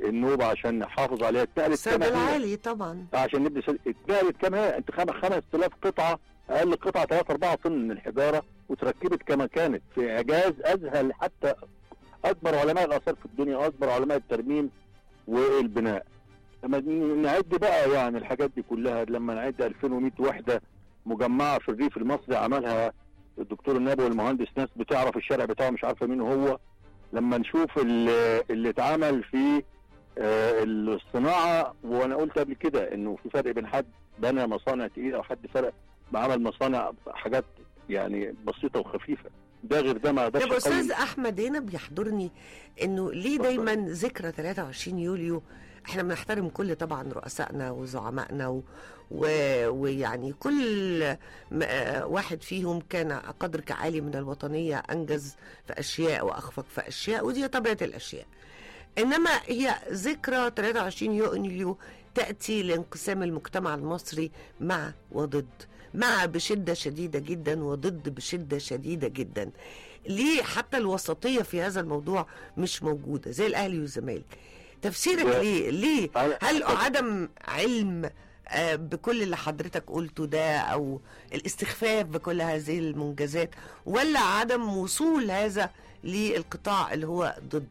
النوبه عشان نحافظ عليها اتنقلت السد كما هي العالي طبعا عشان نبني سد اتنقلت كما هي انت خم- 5000 قطعه اقل قطعه 3 4 طن من الحجاره وتركبت كما كانت في اعجاز اذهل حتى اكبر علماء الاثار في الدنيا واكبر علماء الترميم والبناء لما ن- نعد بقى يعني الحاجات دي كلها لما نعد 2100 وحده مجمعه في الريف المصري عملها الدكتور النبوي والمهندس ناس بتعرف الشارع بتاعه مش عارفه مين هو لما نشوف اللي, اللي اتعمل في آه، الصناعه وانا قلت قبل كده انه في فرق بين حد بنى مصانع تقيله وحد فرق عمل مصانع حاجات يعني بسيطه وخفيفه ده غير ده ما ده طب استاذ احمد هنا بيحضرني انه ليه اتفضل. دايما ذكرى 23 يوليو احنا بنحترم كل طبعا رؤسائنا وزعمائنا و... و... ويعني كل م... آه، واحد فيهم كان قدر كعالي من الوطنية أنجز في أشياء وأخفق في أشياء ودي طبيعة الأشياء إنما هي ذكرى 23 يوليو تأتي لانقسام المجتمع المصري مع وضد مع بشدة شديدة جدا وضد بشدة شديدة جدا ليه حتى الوسطية في هذا الموضوع مش موجودة زي الأهلي والزمالك تفسيرك ده- ليه ليه أنا- هل عدم علم آه، بكل اللي حضرتك قلته ده او الاستخفاف بكل هذه المنجزات ولا عدم وصول هذا للقطاع اللي هو ضد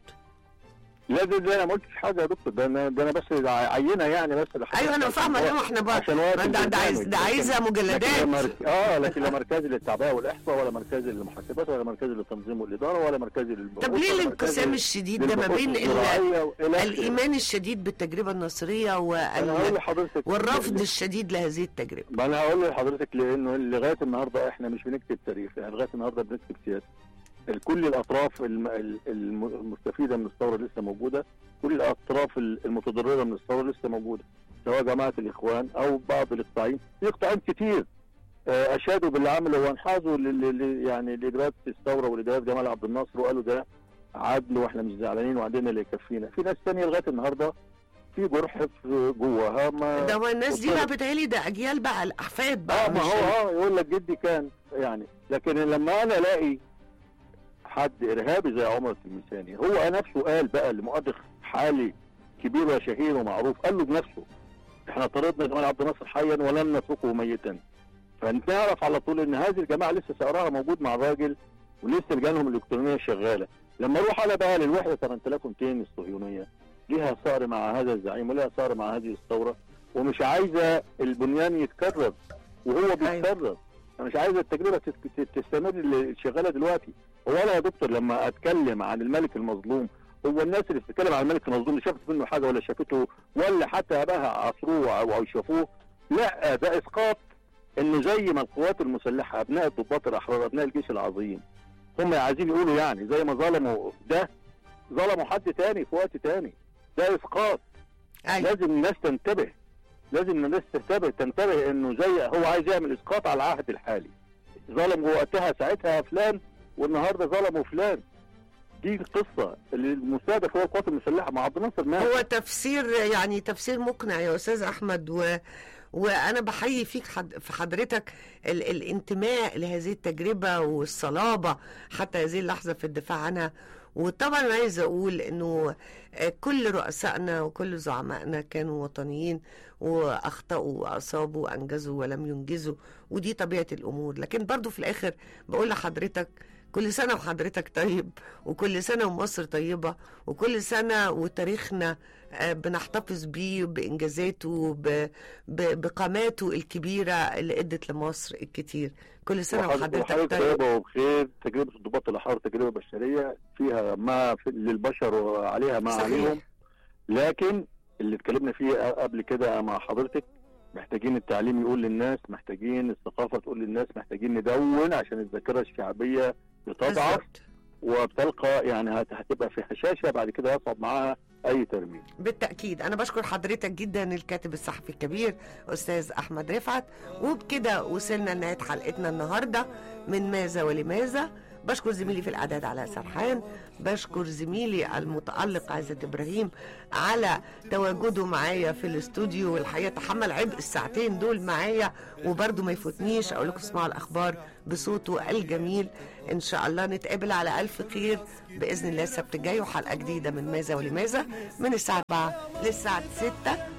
لا ده, ده انا ما قلتش حاجه يا دكتور ده انا ده انا بس عينه يعني بس لحضرتك ايوه انا عشان فاهمه وقت- انما احنا بقى عشان وقت ده, ده, عايز البرنامج. ده عايزه لكن لا مجلدات مرك... اه لكن لا مركز للتعبئه والاحصاء ولا مركز للمحاسبات ولا مركز للتنظيم والاداره ولا مركز للبحوث طب ليه ولا الانقسام مركز الشديد ده ما للبحوث بين ال- الزراعية وإلى آخره. الايمان الشديد بالتجربه النصريه انا هقول وال... لحضرتك والرفض الشديد لهذه التجربه ما انا هقول لحضرتك لانه لغايه النهارده احنا مش بنكتب تاريخ يعني لغايه النهارده بنكتب سياسه كل الاطراف الم- ال- الم- المستفيده من الثوره لسه موجوده كل الاطراف ال- المتضرره من الثوره لسه موجوده سواء جماعه الاخوان او بعض الاقطاعين في اقطاعين كتير آه، اشادوا باللي عمله وانحازوا لل- لل- يعني لادارات الثوره ولادارات جمال عبد الناصر وقالوا ده عدل واحنا مش زعلانين وعندنا اللي يكفينا في ناس ثانيه لغايه النهارده في جرح في جواها ما ده هو الناس دي بقى بتهيألي ده اجيال بقى الاحفاد بقى اه ما مش هو اه يقول لك جدي كان يعني لكن لما انا الاقي حد ارهابي زي عمر التلمساني هو نفسه قال بقى لمؤرخ حالي كبير وشهير ومعروف قال له بنفسه احنا طردنا جمال عبد الناصر حيا ولن نتركه ميتا فنعرف على طول ان هذه الجماعه لسه ثأرها موجود مع الراجل ولسه رجالهم الالكترونيه شغاله لما اروح على بقى للوحده 8200 الصهيونيه ليها ثأر مع هذا الزعيم وليها ثأر مع هذه الثوره ومش عايزه البنيان يتكرر وهو بيتكرر انا مش عايز التجربه تس- تس- تستمر اللي شغاله دلوقتي هو انا يا دكتور لما اتكلم عن الملك المظلوم هو الناس اللي بتتكلم عن الملك المظلوم اللي شافت منه حاجه ولا شافته ولا حتى اباها عصروه او او شافوه لا ده اسقاط انه زي ما القوات المسلحه ابناء الضباط الاحرار ابناء الجيش العظيم هم عايزين يقولوا يعني زي ما ظلموا ده ظلموا حد تاني في وقت تاني ده اسقاط أيوة. لازم الناس تنتبه لازم الناس تنتبه تنتبه انه زي هو عايز يعمل اسقاط على العهد الحالي ظلم وقتها ساعتها فلان والنهارده ظلموا فلان دي القصه اللي المستهدف هو القوات المسلحه مع عبد الناصر مات هو تفسير يعني تفسير مقنع يا استاذ احمد و وانا بحيي فيك حد في حضرتك ال الانتماء لهذه التجربه والصلابه حتى هذه اللحظه في الدفاع عنها وطبعا أنا عايزه اقول انه آه، كل رؤسائنا وكل زعمائنا كانوا وطنيين واخطاوا واصابوا وانجزوا ولم ينجزوا ودي طبيعه الامور لكن برضو في الاخر بقول لحضرتك كل سنه وحضرتك طيب وكل سنه ومصر طيبه وكل سنه وتاريخنا آه، بنحتفظ بيه بانجازاته ب- ب- بقاماته الكبيره اللي ادت لمصر الكتير كل سنه وحضرتك وحضرتك وحضرتك طيب طيبه وبخير تجربه الضباط الاحرار تجربه بشريه فيها ما في للبشر وعليها ما صحيح. عليهم لكن اللي اتكلمنا فيه قبل كده مع حضرتك محتاجين التعليم يقول للناس محتاجين الثقافه تقول للناس محتاجين ندون عشان الذاكره الشعبيه بتضعف بالظبط. وبتلقى يعني هت- هتبقى في هشاشه بعد كده يصعب معاها اي ترميم بالتأكيد أنا بشكر حضرتك جدا الكاتب الصحفي الكبير أستاذ أحمد رفعت وبكده وصلنا لنهاية حلقتنا النهاردة من ماذا ولماذا بشكر زميلي في الاعداد علاء سرحان بشكر زميلي المتالق عزت ابراهيم على تواجده معايا في الاستوديو والحقيقه تحمل عبء الساعتين دول معايا وبرده ما يفوتنيش اقول لكم اسمعوا الاخبار بصوته الجميل ان شاء الله نتقابل على الف خير باذن الله السبت الجاي وحلقه جديده من ماذا ولماذا من الساعه 4 للساعه 6